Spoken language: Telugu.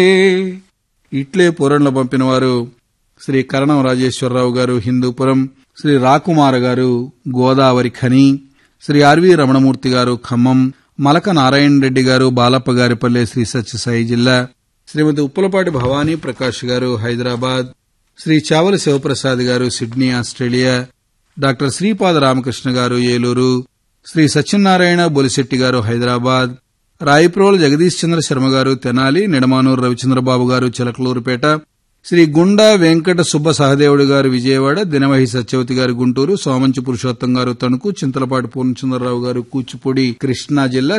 ఇట్లే పూరణలో పంపిన వారు శ్రీ కరణం రాజేశ్వరరావు గారు హిందూపురం శ్రీ రాకుమార గారు గోదావరి ఖని శ్రీ ఆర్వి రమణమూర్తి గారు ఖమ్మం మలక నారాయణ రెడ్డి గారు బాలప్ప గారిపల్లె శ్రీ సత్యసాయి జిల్లా శ్రీమతి ఉప్పలపాటి భవానీ ప్రకాష్ గారు Hyderabad Shri Chavala Sivaprasad garu Sydney Australia doctor Sripada Ramakrishna garu Eluru Shri Satyanarayana Bolisetti గారు హైదరాబాద్ రాయప్రోల్ జగదీష్ చంద్ర శర్మ గారు తెనాలి నిడమానూరు రవిచంద్రబాబు గారు చిలకలూరుపేట శ్రీ గుండా వెంకట సుబ్బ సహదేవుడు గారు విజయవాడ దినవహి సత్యవతి గారు గుంటూరు సోమంచి పురుషోత్తం గారు తణుకు చింతలపాటి పూర్ణచంద్రరావు గారు కూచిపూడి కృష్ణా జిల్లా